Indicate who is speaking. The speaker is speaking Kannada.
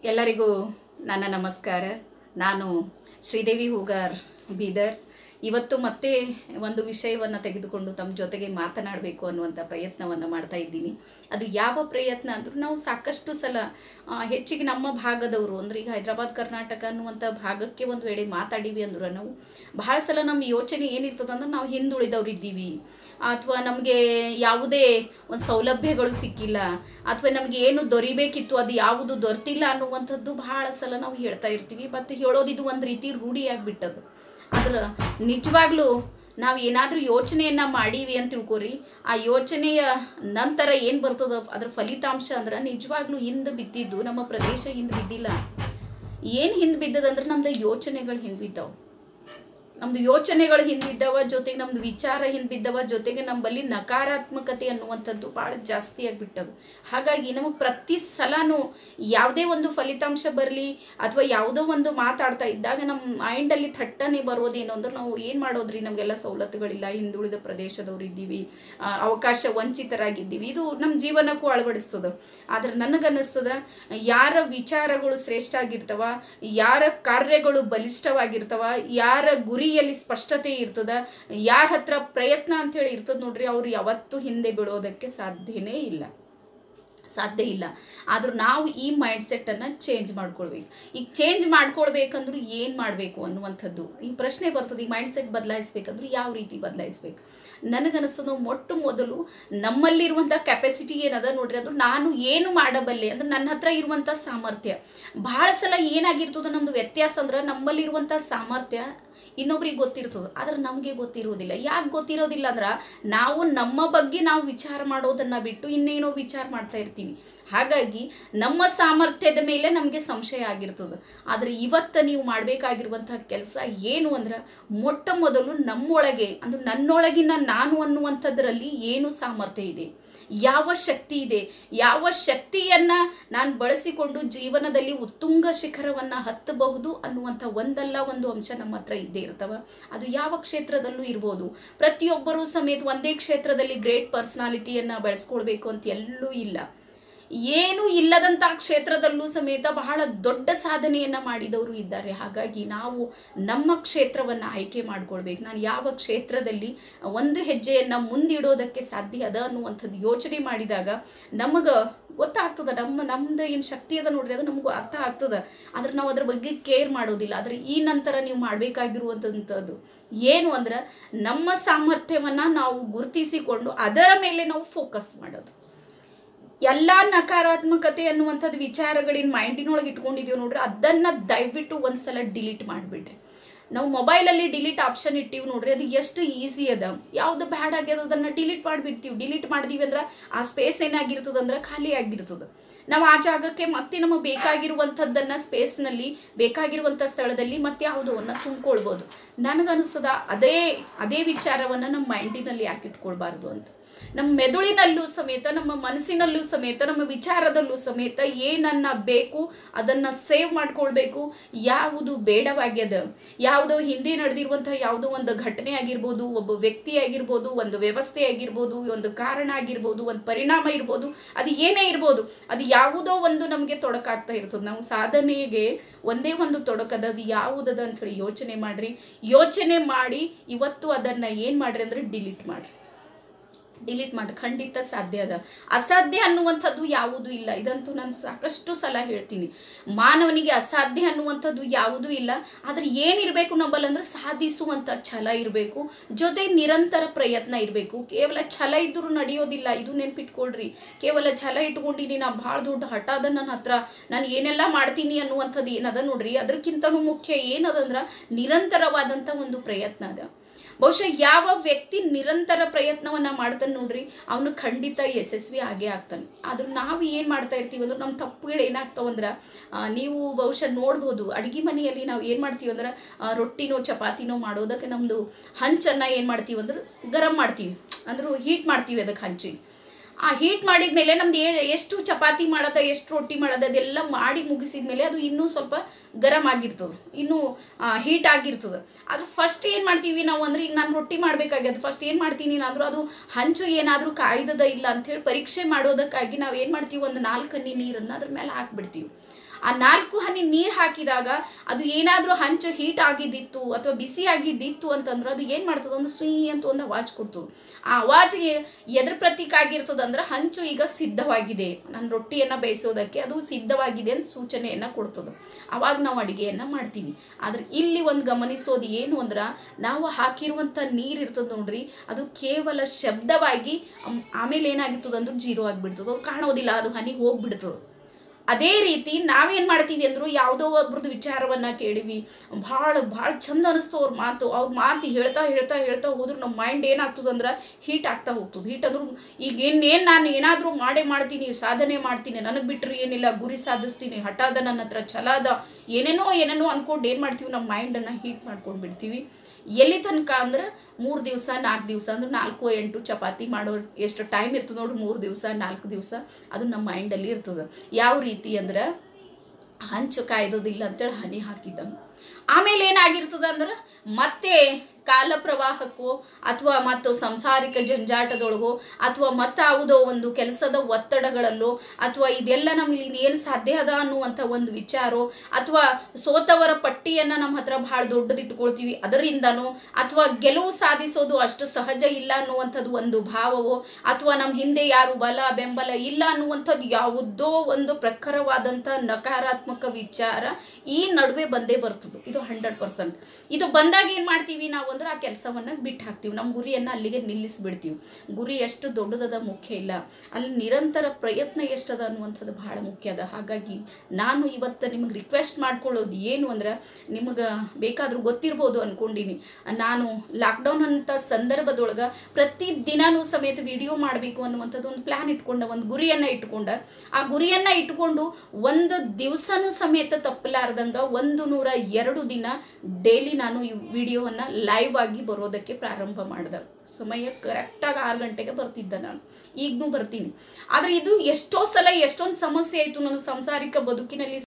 Speaker 1: ಎಲ್ಲರಿಗೂ ನನ್ನ ನಮಸ್ಕಾರ ನಾನು ಶ್ರೀದೇವಿ ಹೂಗಾರ್ ಬೀದರ್ ಇವತ್ತು ಮತ್ತೆ ಒಂದು ವಿಷಯವನ್ನು ತೆಗೆದುಕೊಂಡು ತಮ್ಮ ಜೊತೆಗೆ ಮಾತನಾಡಬೇಕು ಅನ್ನುವಂಥ ಪ್ರಯತ್ನವನ್ನು ಮಾಡ್ತಾ ಇದ್ದೀನಿ ಅದು ಯಾವ ಪ್ರಯತ್ನ ಅಂದರೂ ನಾವು ಸಾಕಷ್ಟು ಸಲ ಆ, ಹೆಚ್ಚಿಗೆ ನಮ್ಮ ಭಾಗದವರು ಅಂದರೆ ಈಗ ಹೈದರಾಬಾದ್ ಕರ್ನಾಟಕ ಅನ್ನುವಂಥ ಭಾಗಕ್ಕೆ ಒಂದು ವೇಳೆ ಮಾತಾಡೀವಿ ಅಂದ್ರೆ ನಾವು ಬಹಳ ಸಲ ನಮ್ಮ ಯೋಚನೆ ಏನಿರ್ತದೆ ಅಂದ್ರೆ ನಾವು ಹಿಂದುಳಿದವ್ರು ಇದ್ದೀವಿ ಅಥವಾ ನಮಗೆ ಯಾವುದೇ ಒಂದು ಸೌಲಭ್ಯಗಳು ಸಿಕ್ಕಿಲ್ಲ ಅಥವಾ ನಮಗೆ ಏನು ದೊರಿಬೇಕಿತ್ತು ಅದು ಯಾವುದು ದೊರೆತಿಲ್ಲ ಅನ್ನುವಂಥದ್ದು ಬಹಳ ಸಲ ನಾವು ಹೇಳ್ತಾ ಇರ್ತೀವಿ ಮತ್ತು ಹೇಳೋದು ಇದು ಒಂದು ರೀತಿ ರೂಢಿಯಾಗಿಬಿಟ್ಟದು ಆದ್ರೆ ನಿಜವಾಗ್ಲೂ ನಾವು ಏನಾದರೂ ಯೋಚನೆಯನ್ನು ಮಾಡೀವಿ ಅಂತ ತಿಳ್ಕೊರಿ ಆ ಯೋಚನೆಯ ನಂತರ ಏನು ಬರ್ತದ ಅದ್ರ ಫಲಿತಾಂಶ ಅಂದ್ರೆ ನಿಜವಾಗ್ಲೂ ಹಿಂದೆ ಬಿದ್ದಿದ್ದು ನಮ್ಮ ಪ್ರದೇಶ ಹಿಂದೆ ಬಿದ್ದಿಲ್ಲ ಏನು ಹಿಂದೆ ಬಿದ್ದದಂದ್ರೆ ನಮ್ದು ಯೋಚನೆಗಳು ಹಿಂದೆ ಬಿದ್ದಾವೆ ನಮ್ದು ಯೋಚನೆಗಳು ಹಿಂದಿದ್ದವ ಜೊತೆಗೆ ನಮ್ದು ವಿಚಾರ ಹಿಂದಿದ್ದವ ಜೊತೆಗೆ ನಮ್ಮಲ್ಲಿ ನಕಾರಾತ್ಮಕತೆ ಅನ್ನುವಂಥದ್ದು ಭಾಳ ಜಾಸ್ತಿ ಆಗಿಬಿಟ್ಟದು ಹಾಗಾಗಿ ನಮಗೆ ಪ್ರತಿ ಸಲನೂ ಯಾವುದೇ ಒಂದು ಫಲಿತಾಂಶ ಬರಲಿ ಅಥವಾ ಯಾವುದೋ ಒಂದು ಮಾತಾಡ್ತಾ ಇದ್ದಾಗ ನಮ್ಮ ಮೈಂಡಲ್ಲಿ ಥಟ್ಟನೆ ಬರೋದೇನು ಅಂದ್ರೆ ನಾವು ಏನು ಮಾಡೋದ್ರಿ ನಮಗೆಲ್ಲ ಸವಲತ್ತುಗಳಿಲ್ಲ ಹಿಂದುಳಿದ ಪ್ರದೇಶದವ್ರು ಇದ್ದೀವಿ ಆ, ಅವಕಾಶ ವಂಚಿತರಾಗಿದ್ದೀವಿ ಇದು ನಮ್ಮ ಜೀವನಕ್ಕೂ ಅಳವಡಿಸ್ತದೆ ಆದ್ರೆ ನನಗನ್ನಿಸ್ತದ ಯಾರ ವಿಚಾರಗಳು ಶ್ರೇಷ್ಠ ಆಗಿರ್ತವ ಯಾರ ಕಾರ್ಯಗಳು ಬಲಿಷ್ಠವಾಗಿರ್ತವ ಯಾರ ಗುರಿಯಲ್ಲಿ ಸ್ಪಷ್ಟತೆ ಇರ್ತದ ಯಾರ ಹತ್ರ ಪ್ರಯತ್ನ ಅಂತೇಳಿ ಇರ್ತದ ನೋಡ್ರಿ ಅವ್ರು ಯಾವತ್ತೂ ಹಿಂದೆ ಬೀಳೋದಕ್ಕೆ ಸಾಧ್ಯನೇ ಇಲ್ಲ ಸಾಧ್ಯ ಇಲ್ಲ ಆದ್ರೂ ನಾವು ಈ ಮೈಂಡ್ಸೆಟ್ಟನ್ನು ಚೇಂಜ್ ಮಾಡ್ಕೊಳ್ಬೇಕು ಈಗ ಚೇಂಜ್ ಮಾಡ್ಕೊಳ್ಬೇಕಂದ್ರೂ ಏನು ಮಾಡಬೇಕು ಅನ್ನುವಂಥದ್ದು ಈ ಪ್ರಶ್ನೆ ಬರ್ತದೆ ಈ ಮೈಂಡ್ಸೆಟ್ ಬದಲಾಯಿಸ್ಬೇಕಂದ್ರೆ ಯಾವ ರೀತಿ ಬದಲಾಯಿಸ್ಬೇಕು ನನಗನ್ನಿಸೋದು ಮೊಟ್ಟ ಮೊದಲು ನಮ್ಮಲ್ಲಿರುವಂಥ ಕೆಪಾಸಿಟಿ ಏನದ ನೋಡ್ರಿ ಅದು ನಾನು ಏನು ಮಾಡಬಲ್ಲೆ ಅಂದ್ರೆ ನನ್ನ ಹತ್ರ ಇರುವಂಥ ಸಾಮರ್ಥ್ಯ ಭಾಳ ಸಲ ಏನಾಗಿರ್ತದೆ ನಮ್ಮದು ವ್ಯತ್ಯಾಸ ಅಂದ್ರೆ ನಮ್ಮಲ್ಲಿರುವಂಥ ಸಾಮರ್ಥ್ಯ ಇನ್ನೊಬ್ರಿಗೆ ಗೊತ್ತಿರ್ತದೆ ಆದ್ರೆ ನಮಗೆ ಗೊತ್ತಿರೋದಿಲ್ಲ ಯಾಕೆ ಗೊತ್ತಿರೋದಿಲ್ಲ ಅಂದ್ರೆ ನಾವು ನಮ್ಮ ಬಗ್ಗೆ ನಾವು ವಿಚಾರ ಮಾಡೋದನ್ನು ಬಿಟ್ಟು ಇನ್ನೇನೋ ವಿಚಾರ ಮಾಡ್ತಾ ಇರ್ತೀವಿ ಹಾಗಾಗಿ ನಮ್ಮ ಸಾಮರ್ಥ್ಯದ ಮೇಲೆ ನಮಗೆ ಸಂಶಯ ಆಗಿರ್ತದೆ ಆದರೆ ಇವತ್ತು ನೀವು ಮಾಡಬೇಕಾಗಿರುವಂಥ ಕೆಲಸ ಏನು ಅಂದ್ರೆ ಮೊಟ್ಟ ಮೊದಲು ನಮ್ಮೊಳಗೆ ಅಂದ್ರೆ ನನ್ನೊಳಗಿನ ನಾನು ಅನ್ನುವಂಥದ್ರಲ್ಲಿ ಏನು ಸಾಮರ್ಥ್ಯ ಇದೆ ಯಾವ ಶಕ್ತಿ ಇದೆ ಯಾವ ಶಕ್ತಿಯನ್ನು ನಾನು ಬಳಸಿಕೊಂಡು ಜೀವನದಲ್ಲಿ ಉತ್ತುಂಗ ಶಿಖರವನ್ನು ಹತ್ತಬಹುದು ಅನ್ನುವಂಥ ಒಂದಲ್ಲ ಒಂದು ಅಂಶ ನಮ್ಮ ಹತ್ರ ಇದ್ದೇ ಇರ್ತವ ಅದು ಯಾವ ಕ್ಷೇತ್ರದಲ್ಲೂ ಇರ್ಬೋದು ಪ್ರತಿಯೊಬ್ಬರೂ ಸಮೇತ ಒಂದೇ ಕ್ಷೇತ್ರದಲ್ಲಿ ಗ್ರೇಟ್ ಪರ್ಸ್ನಾಲಿಟಿಯನ್ನು ಬೆಳೆಸ್ಕೊಳ್ಬೇಕು ಅಂತ ಎಲ್ಲೂ ಇಲ್ಲ ಏನೂ ಇಲ್ಲದಂಥ ಕ್ಷೇತ್ರದಲ್ಲೂ ಸಮೇತ ಬಹಳ ದೊಡ್ಡ ಸಾಧನೆಯನ್ನು ಮಾಡಿದವರು ಇದ್ದಾರೆ ಹಾಗಾಗಿ ನಾವು ನಮ್ಮ ಕ್ಷೇತ್ರವನ್ನು ಆಯ್ಕೆ ಮಾಡ್ಕೊಳ್ಬೇಕು ನಾನು ಯಾವ ಕ್ಷೇತ್ರದಲ್ಲಿ ಒಂದು ಹೆಜ್ಜೆಯನ್ನು ಮುಂದಿಡೋದಕ್ಕೆ ಸಾಧ್ಯ ಅದ ಅನ್ನುವಂಥದ್ದು ಯೋಚನೆ ಮಾಡಿದಾಗ ನಮಗೆ ಗೊತ್ತಾಗ್ತದೆ ನಮ್ಮ ನಮ್ದು ಏನು ಶಕ್ತಿ ಅದ ನೋಡ್ರಿ ಅದು ನಮಗೂ ಅರ್ಥ ಆಗ್ತದೆ ಆದ್ರೆ ನಾವು ಅದ್ರ ಬಗ್ಗೆ ಕೇರ್ ಮಾಡೋದಿಲ್ಲ ಆದರೆ ಈ ನಂತರ ನೀವು ಮಾಡಬೇಕಾಗಿರುವಂಥದ್ದು ಏನು ಅಂದ್ರೆ ನಮ್ಮ ಸಾಮರ್ಥ್ಯವನ್ನು ನಾವು ಗುರುತಿಸಿಕೊಂಡು ಅದರ ಮೇಲೆ ನಾವು ಫೋಕಸ್ ಮಾಡೋದು ಎಲ್ಲ ನಕಾರಾತ್ಮಕತೆ ಅನ್ನುವಂಥದ್ದು ವಿಚಾರಗಳಿನ ಮೈಂಡಿನೊಳಗೆ ಇಟ್ಕೊಂಡಿದ್ದೀವಿ ನೋಡ್ರಿ ಅದನ್ನು ದಯವಿಟ್ಟು ಒಂದ್ಸಲ ಡಿಲೀಟ್ ಮಾಡಿಬಿಡ್ರಿ ನಾವು ಮೊಬೈಲಲ್ಲಿ ಡಿಲೀಟ್ ಆಪ್ಷನ್ ಇಟ್ಟಿವಿ ನೋಡ್ರಿ ಅದು ಎಷ್ಟು ಈಸಿ ಅದ ಯಾವ್ದು ಬ್ಯಾಡ್ ಆಗ್ಯದ ಅದನ್ನು ಡಿಲೀಟ್ ಮಾಡಿಬಿಡ್ತೀವಿ ಡಿಲೀಟ್ ಮಾಡಿದೀವಿ ಅಂದ್ರೆ ಆ ಸ್ಪೇಸ್ ಏನಾಗಿರ್ತದೆ ಅಂದ್ರೆ ಖಾಲಿ ಆಗಿರ್ತದೆ ನಾವು ಆ ಜಾಗಕ್ಕೆ ಮತ್ತೆ ನಮಗೆ ಬೇಕಾಗಿರುವಂಥದ್ದನ್ನು ಸ್ಪೇಸ್ನಲ್ಲಿ ಬೇಕಾಗಿರುವಂಥ ಸ್ಥಳದಲ್ಲಿ ಮತ್ತೆ ಯಾವುದೋವನ್ನು ತುಂಬ್ಕೊಳ್ಬೋದು ನನಗನ್ನಿಸ್ತದ ಅದೇ ಅದೇ ವಿಚಾರವನ್ನು ನಮ್ಮ ಮೈಂಡಿನಲ್ಲಿ ಯಾಕೆ ಇಟ್ಕೊಳ್ಬಾರ್ದು ಅಂತ ನಮ್ಮ ಮೆದುಳಿನಲ್ಲೂ ಸಮೇತ ನಮ್ಮ ಮನಸ್ಸಿನಲ್ಲೂ ಸಮೇತ ನಮ್ಮ ವಿಚಾರದಲ್ಲೂ ಸಮೇತ ಏನನ್ನ ಬೇಕು ಅದನ್ನು ಸೇವ್ ಮಾಡ್ಕೊಳ್ಬೇಕು ಯಾವುದು ಬೇಡವಾಗ್ಯದ ಯಾವುದೋ ಹಿಂದೆ ನಡೆದಿರುವಂಥ ಯಾವುದೋ ಒಂದು ಘಟನೆ ಆಗಿರ್ಬೋದು ಒಬ್ಬ ವ್ಯಕ್ತಿ ಆಗಿರ್ಬೋದು ಒಂದು ವ್ಯವಸ್ಥೆ ಆಗಿರ್ಬೋದು ಒಂದು ಕಾರಣ ಆಗಿರ್ಬೋದು ಒಂದು ಪರಿಣಾಮ ಇರ್ಬೋದು ಅದು ಏನೇ ಇರ್ಬೋದು ಅದು ಯಾವುದೋ ಒಂದು ನಮಗೆ ತೊಡಕಾಗ್ತಾ ಇರ್ತದೆ ನಾವು ಸಾಧನೆಗೆ ಒಂದೇ ಒಂದು ತೊಡಕದ ಅದು ಯಾವುದದ ಅಂಥೇಳಿ ಯೋಚನೆ ಮಾಡಿರಿ ಯೋಚನೆ ಮಾಡಿ ಇವತ್ತು ಅದನ್ನು ಏನು ಮಾಡ್ರಿ ಅಂದರೆ ಡಿಲೀಟ್ ಮಾಡಿರಿ ಡಿಲೀಟ್ ಮಾಡಿ ಖಂಡಿತ ಸಾಧ್ಯ ಅದ ಅಸಾಧ್ಯ ಅನ್ನುವಂಥದ್ದು ಯಾವುದೂ ಇಲ್ಲ ಇದಂತೂ ನಾನು ಸಾಕಷ್ಟು ಸಲ ಹೇಳ್ತೀನಿ ಮಾನವನಿಗೆ ಅಸಾಧ್ಯ ಅನ್ನುವಂಥದ್ದು ಯಾವುದೂ ಇಲ್ಲ ಆದರೆ ಏನಿರಬೇಕು ನಮ್ಮಲ್ಲಂದ್ರೆ ಸಾಧಿಸುವಂಥ ಛಲ ಇರಬೇಕು ಜೊತೆ ನಿರಂತರ ಪ್ರಯತ್ನ ಇರಬೇಕು ಕೇವಲ ಛಲ ಇದ್ದರೂ ನಡೆಯೋದಿಲ್ಲ ಇದು ನೆನ್ಪಿಟ್ಕೊಳ್ರಿ ಕೇವಲ ಛಲ ಇಟ್ಕೊಂಡಿನಿ ನಾ ಭಾಳ ದೊಡ್ಡ ಹಠ ಅದ ನನ್ನ ಹತ್ರ ನಾನು ಏನೆಲ್ಲ ಮಾಡ್ತೀನಿ ಅನ್ನುವಂಥದ್ದು ಏನದ ನೋಡ್ರಿ ಅದಕ್ಕಿಂತನೂ ಮುಖ್ಯ ಏನದಂದ್ರೆ ನಿರಂತರವಾದಂಥ ಒಂದು ಪ್ರಯತ್ನ ಅದ ಬಹುಶಃ ಯಾವ ವ್ಯಕ್ತಿ ನಿರಂತರ ಪ್ರಯತ್ನವನ್ನು ಮಾಡ್ತಾನೆ ನೋಡ್ರಿ ಅವನು ಖಂಡಿತ ಯಶಸ್ವಿ ಆಗೇ ಆಗ್ತಾನೆ ಆದ್ರೆ ನಾವು ಏನು ಮಾಡ್ತಾ ಇರ್ತೀವಿ ಅಂದ್ರೆ ನಮ್ಮ ತಪ್ಪುಗಳು ಏನಾಗ್ತಾವಂದ್ರೆ ಆ, ನೀವು ಬಹುಶಃ ನೋಡ್ಬೋದು ಅಡುಗೆ ಮನೆಯಲ್ಲಿ ನಾವು ಏನು ಮಾಡ್ತೀವಿ ಅಂದ್ರೆ ಆ, ರೊಟ್ಟಿನೋ ಚಪಾತಿನೋ ಮಾಡೋದಕ್ಕೆ ನಮ್ಮದು ಹಂಚನ್ನು ಏನು ಮಾಡ್ತೀವಿ ಅಂದ್ರೆ ಗರಂ ಮಾಡ್ತೀವಿ ಅಂದ್ರೆ ಹೀಟ್ ಮಾಡ್ತೀವಿ ಅದಕ್ಕೆ ಹಂಚಿ ಆ ಹೀಟ್ ಮಾಡಿದ ಮೇಲೆ ನಮ್ದು ಏ ಎಷ್ಟು ಚಪಾತಿ ಮಾಡೋದ ಎಷ್ಟು ರೊಟ್ಟಿ ಮಾಡೋದ ಅದೆಲ್ಲ ಮಾಡಿ ಮುಗಿಸಿದ ಮೇಲೆ ಅದು ಇನ್ನೂ ಸ್ವಲ್ಪ ಗರಂ ಆಗಿರ್ತದೆ ಇನ್ನೂ ಹೀಟ್ ಆಗಿರ್ತದೆ ಆದ್ರೆ ಫಸ್ಟ್ ಏನು ಮಾಡ್ತೀವಿ ನಾವು ಅಂದ್ರೆ ಈಗ ನಾನು ರೊಟ್ಟಿ ಮಾಡಬೇಕಾಗ್ಯದ ಫಸ್ಟ್ ಏನು ಮಾಡ್ತೀನಿ ನಾನು ಅದು ಹಂಚು ಏನಾದರೂ ಕಾಯ್ದದ ಇಲ್ಲ ಅಂಥೇಳಿ ಪರೀಕ್ಷೆ ಮಾಡೋದಕ್ಕಾಗಿ ನಾವು ಏನು ಮಾಡ್ತೀವಿ ಒಂದು ನಾಲ್ಕು ಹನಿ ನೀರನ್ನು ಅದ್ರ ಮೇಲೆ ಹಾಕ್ಬಿಡ್ತೀವಿ ಆ ನಾಲ್ಕು ಹನಿ ನೀರು ಹಾಕಿದಾಗ ಅದು ಏನಾದರೂ ಹಂಚು ಹೀಟ್ ಆಗಿದ್ದಿತ್ತು ಅಥವಾ ಬಿಸಿ ಆಗಿದ್ದಿತ್ತು ಅಂತಂದ್ರೆ ಅದು ಏನು ಮಾಡ್ತದೆ ಒಂದು ಸುಯಿ ಅಂತ ಒಂದು ಅವಾಜ್ ಕೊಡ್ತದೆ ಆ ಅವಾಜಿಗೆ ಎದ್ರ ಪ್ರತೀಕ ಆಗಿರ್ತದೆ ಅಂದ್ರೆ ಹಂಚು ಈಗ ಸಿದ್ಧವಾಗಿದೆ ನನ್ನ ರೊಟ್ಟಿಯನ್ನು ಬೇಯಿಸೋದಕ್ಕೆ ಅದು ಸಿದ್ಧವಾಗಿದೆ ಅಂತ ಸೂಚನೆಯನ್ನು ಕೊಡ್ತದೆ ಅವಾಗ ನಾವು ಅಡುಗೆಯನ್ನು ಮಾಡ್ತೀವಿ ಆದ್ರೆ ಇಲ್ಲಿ ಒಂದು ಗಮನಿಸೋದು ಏನು ಅಂದ್ರೆ ನಾವು ಹಾಕಿರುವಂಥ ನೀರು ಇರ್ತದೆ ನೋಡ್ರಿ ಅದು ಕೇವಲ ಶಬ್ದವಾಗಿ ಅಮ್- ಆಮೇಲೆ ಏನಾಗಿರ್ತದೆ ಅಂದ್ರೆ ಜೀರೋ ಆಗಿಬಿಡ್ತದೆ ಅದು ಕಾಣೋದಿಲ್ಲ ಅದು ಹನಿಗೆ ಹೋಗ್ಬಿಡ್ತದೆ ಅದೇ ರೀತಿ ನಾವೇನು ಮಾಡ್ತೀವಿ ಅಂದ್ರು ಯಾವುದೋ ಒಬ್ರದ್ದು ವಿಚಾರವನ್ನು ಕೇಳಿವಿ ಭಾಳ ಭಾಳ ಚಂದ ಅನಿಸ್ತು ಅವ್ರ ಮಾತು ಅವ್ರ ಮಾತು ಹೇಳ್ತಾ ಹೇಳ್ತಾ ಹೇಳ್ತಾ ಹೋದ್ರೆ ನಮ್ಮ ಮೈಂಡ್ ಏನಾಗ್ತದೆ ಅಂದ್ರೆ ಹೀಟ್ ಆಗ್ತಾ ಹೋಗ್ತದೆ ಹೀಟ್ ಅಂದ್ರೆ ಈಗ ಇನ್ನೇನು ನಾನು ಏನಾದರೂ ಮಾಡೇ ಮಾಡ್ತೀನಿ ಸಾಧನೆ ಮಾಡ್ತೀನಿ ನನಗೆ ಬಿಟ್ಟರೆ ಏನಿಲ್ಲ ಗುರಿ ಸಾಧಿಸ್ತೀನಿ ಹಠ ಅದ ನನ್ನ ಹತ್ರ ಛಲ ಅದ ಏನೇನೋ ಏನೇನೋ ಅಂದ್ಕೊಂಡು ಏನು ಮಾಡ್ತೀವಿ ನಮ್ಮ ಮೈಂಡನ್ನು ಹೀಟ್ ಮಾಡ್ಕೊಂಡು ಬಿಡ್ತೀವಿ ಎಲ್ಲಿ ತನಕ ಅಂದ್ರೆ ಮೂರು ದಿವಸ ನಾಲ್ಕು ದಿವಸ ಅಂದ್ರೆ ನಾಲ್ಕು ಎಂಟು ಚಪಾತಿ ಮಾಡೋ ಎಷ್ಟು ಟೈಮ್ ಇರ್ತದೆ ನೋಡ್ರಿ ಮೂರು ದಿವಸ ನಾಲ್ಕು ದಿವಸ ಅದು ನಮ್ಮ ಮೈಂಡಲ್ಲಿ ಇರ್ತದೆ ಯಾವ ರೀತಿ ಅಂದ್ರೆ ಹಂಚು ಕಾಯ್ದೋದಿಲ್ಲ ಅಂತೇಳಿ ಹನಿ ಹಾಕಿದ್ದ ಆಮೇಲೆ ಏನಾಗಿರ್ತದೆ ಅಂದ್ರೆ ಮತ್ತೆ ಕಾಲ ಪ್ರವಾಹಕ್ಕೋ ಅಥವಾ ಮತ್ತು ಸಂಸಾರಿಕ ಜಂಜಾಟದೊಳಗೋ ಅಥವಾ ಮತ್ತಾವುದೋ ಒಂದು ಕೆಲಸದ ಒತ್ತಡಗಳಲ್ಲೋ ಅಥವಾ ಇದೆಲ್ಲ ನಮಗೆ ಏನು ಸಾಧ್ಯ ಅದ ಅನ್ನುವಂಥ ಒಂದು ವಿಚಾರೋ ಅಥವಾ ಸೋತವರ ಪಟ್ಟಿಯನ್ನು ನಮ್ಮ ಹತ್ರ ಭಾಳ ದೊಡ್ಡದಿಟ್ಕೊಳ್ತೀವಿ ಅದರಿಂದನೋ ಅಥವಾ ಗೆಲುವು ಸಾಧಿಸೋದು ಅಷ್ಟು ಸಹಜ ಇಲ್ಲ ಅನ್ನುವಂಥದ್ದು ಒಂದು ಭಾವವೋ ಅಥವಾ ನಮ್ಮ ಹಿಂದೆ ಯಾರು ಬಲ ಬೆಂಬಲ ಇಲ್ಲ ಅನ್ನುವಂಥದ್ದು ಯಾವುದೋ ಒಂದು ಪ್ರಖರವಾದಂಥ ನಕಾರಾತ್ಮಕ ವಿಚಾರ ಈ ನಡುವೆ ಬಂದೇ ಬರ್ತದೆ ಇದು ಹಂಡ್ರೆಡ್ ಪರ್ಸೆಂಟ್ ಇದು ಬಂದಾಗ ಏನು ಮಾಡ್ತೀವಿ ನಾವು ಅಂದ್ರೆ ಆ ಕೆಲಸವನ್ನು ಬಿಟ್ಟು ಹಾಕ್ತೀವಿ ನಮ್ಮ ಗುರಿಯನ್ನು ಅಲ್ಲಿಗೆ ನಿಲ್ಲಿಸ್ಬಿಡ್ತೀವಿ ಗುರಿ ಎಷ್ಟು ದೊಡ್ಡದದ ಮುಖ್ಯ ಇಲ್ಲ ಅಲ್ಲಿ ನಿರಂತರ ಪ್ರಯತ್ನ ಎಷ್ಟದ ಅನ್ನುವಂಥದ್ದು ಭಾಳ ಮುಖ್ಯ ಅದ ಹಾಗಾಗಿ ನಾನು ಇವತ್ತು ನಿಮಗೆ ರಿಕ್ವೆಸ್ಟ್ ಮಾಡ್ಕೊಳ್ಳೋದು ಏನು ಅಂದ್ರೆ ನಿಮಗೆ ಬೇಕಾದರೂ ಗೊತ್ತಿರ್ಬೋದು ಅಂದ್ಕೊಂಡಿನಿ ನಾನು ಲಾಕ್ಡೌನ್ ಅಂತ ಸಂದರ್ಭದೊಳಗೆ ಪ್ರತಿ ದಿನಾನೂ ಸಮೇತ ವಿಡಿಯೋ ಮಾಡಬೇಕು ಅನ್ನುವಂಥದ್ದು ಒಂದು ಪ್ಲ್ಯಾನ್ ಇಟ್ಕೊಂಡ ಒಂದು ಗುರಿಯನ್ನು ಇಟ್ಕೊಂಡ ಆ ಗುರಿಯನ್ನು ಇಟ್ಕೊಂಡು ಒಂದು ದಿವಸನೂ ಸಮೇತ ತಪ್ಪಲಾರ್ದಂಗೆ ಒಂದು ನೂರ ಎರಡು ದಿನ ಡೈಲಿ ನಾನು ಈ ವಿಡಿಯೋವನ್ನು ಲೈವ್ ಆಗಿ ಬರೋದಕ್ಕೆ ಪ್ರಾರಂಭ ಮಾಡಿದೆ ಸಮಯ ಕರೆಕ್ಟಾಗಿ ಆರು ಗಂಟೆಗೆ ಬರ್ತಿದ್ದೆ ನಾನು ಈಗಲೂ ಬರ್ತೀನಿ ಆದರೆ ಇದು ಎಷ್ಟೋ ಸಲ ಎಷ್ಟೊಂದು ಸಮಸ್ಯೆ ಆಯಿತು ನನ್ನ ಸಂಸಾರಿಕ ಬದುಕಿನಲ್ಲಿ